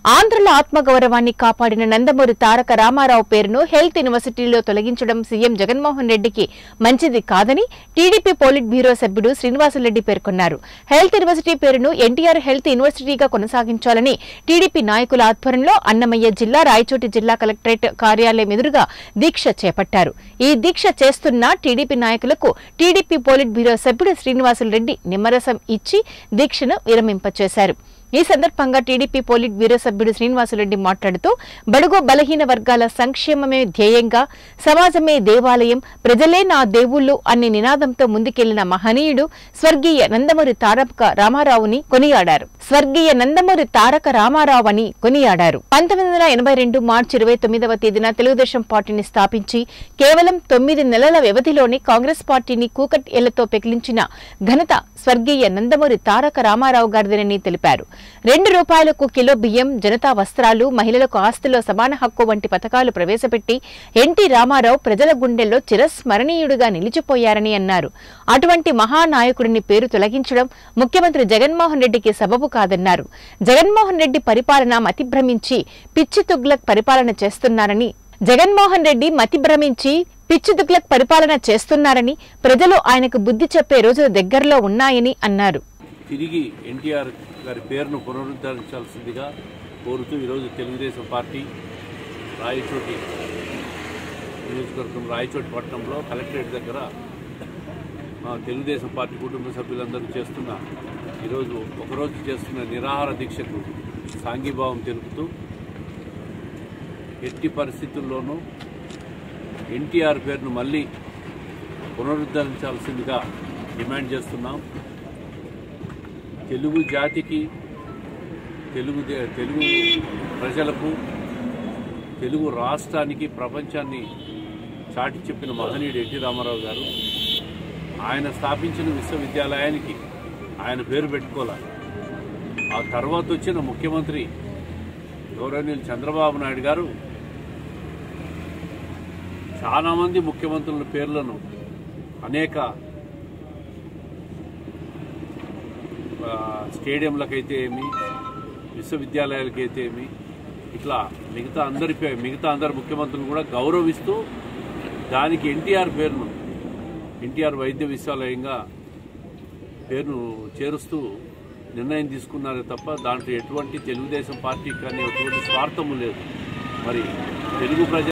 ఆంధ్రుల ఆత్మగౌరవాన్ని కాపాడిన నందమూరి తారక రామారావు పేరును హెల్త్ యూనివర్సిటీలో తొలగించడం సీఎం జగన్మోహన్ రెడ్డికి మంచిది కాదని టీడీపీ పోలిట్ బ్యూరో సభ్యుడు శ్రీనివాసరెడ్డి పేర్కొన్నారు హెల్త్ యూనివర్సిటీ పేరును ఎన్టీఆర్ హెల్త్ యూనివర్సిటీగా కొనసాగించాలని టీడీపీ నాయకుల ఆధ్వర్యంలో అన్నమయ్య జిల్లా రాయచోటి జిల్లా కలెక్టరేట్ కార్యాలయం ఎదురుగా దీక్ష చేపట్టారు ఈ దీక్ష చేస్తున్న టీడీపీ నాయకులకు టీడీపీ పోలిట్ బ్యూరో సభ్యుడు శ్రీనివాసులరెడ్డి నిమ్మరసం ఇచ్చి దీక్షను విరమింపచేశారు ఈ సందర్భంగా టీడీపీ పోలిట్ బ్యూరో సభ్యుడు శ్రీనివాసులరెడ్డి మాట్లాడుతూ బడుగు బలహీన వర్గాల సంక్షేమమే ధ్యేయంగా సమాజమే దేవాలయం ప్రజలే నా దేవుళ్ళు అనే నినాదంతో ముందుకెళ్లిన మహనీయుడు స్వర్గీయ నందమూరి తారక రామారావుని కొనియాడారు స్వర్గీయ నందమూరి తారక రామారావు అని కొనియాడారు పంతొమ్మిది వందల ఎనభై రెండు మార్చి ఇరవై తొమ్మిదవ తేదీన తెలుగుదేశం పార్టీని స్థాపించి కేవలం తొమ్మిది నెలల వ్యవధిలోనే కాంగ్రెస్ పార్టీని కూకట్ ఏళ్లతో పెకిలించిన ఘనత స్వర్గీయ నందమూరి తారక రామారావు గారిదేనని తెలిపారు రెండు రూపాయలకు కిలో బియ్యం జనతా వస్త్రాలు మహిళలకు ఆస్తిలో సమాన హక్కు వంటి పథకాలు ప్రవేశపెట్టి ఎన్టీ రామారావు ప్రజల గుండెల్లో చిరస్మరణీయుడిగా నిలిచిపోయారని అన్నారు అటువంటి మహానాయకుడిని పేరు తొలగించడం ముఖ్యమంత్రి జగన్మోహన్ రెడ్డికి సబబు కాదన్నారు జగన్మోహన్ రెడ్డి పరిపాలన మతిభ్రమించి పిచ్చి తుగ్లక్ పరిపాలన చేస్తున్నారని జగన్మోహన్ రెడ్డి మతిభ్రమించి పిచ్చి తుగ్లక్ పరిపాలన చేస్తున్నారని ప్రజలు ఆయనకు బుద్ధి చెప్పే రోజులు దగ్గరలో ఉన్నాయని అన్నారు తిరిగి ఎన్టీఆర్ గారి పేరును పునరుద్ధరించాల్సిందిగా కోరుతూ ఈరోజు తెలుగుదేశం పార్టీ రాయచోటి నియోజకవర్గం రాయచోటి పట్టణంలో కలెక్టరేట్ దగ్గర మా తెలుగుదేశం పార్టీ కుటుంబ సభ్యులందరూ చేస్తున్న ఈరోజు ఒకరోజు చేస్తున్న నిరాహార దీక్షకు సాంఘీభావం తెలుపుతూ ఎట్టి పరిస్థితుల్లోనూ ఎన్టీఆర్ పేరును మళ్ళీ పునరుద్ధరించాల్సిందిగా డిమాండ్ చేస్తున్నాం తెలుగు జాతికి తెలుగు దే- తెలుగు ప్రజలకు తెలుగు రాష్ట్రానికి ప్రపంచాన్ని చాటి చెప్పిన మహనీయుడు ఎన్టీ రామారావు గారు ఆయన స్థాపించిన విశ్వవిద్యాలయానికి ఆయన పేరు పెట్టుకోవాలి ఆ తర్వాత వచ్చిన ముఖ్యమంత్రి గౌరవనీయులు చంద్రబాబు నాయుడు గారు చాలామంది ముఖ్యమంత్రుల పేర్లను అనేక ఆ, స్టేడియంలకైతే ఏమి విశ్వవిద్యాలయాలకైతే ఏమి ఇట్లా మిగతా అందరి పే- మిగతా అందరి ముఖ్యమంత్రులు కూడా గౌరవిస్తూ దానికి ఎన్టీఆర్ పేరును ఎన్టీఆర్ వైద్య విశ్వవిద్యాలయంగా పేరును చేరుస్తూ నిర్ణయం తీసుకున్నారే తప్ప దాంట్లో ఎటువంటి తెలుగుదేశం పార్టీకి కానీ ఎటువంటి స్వార్థము లేదు మరి తెలుగు ప్రజ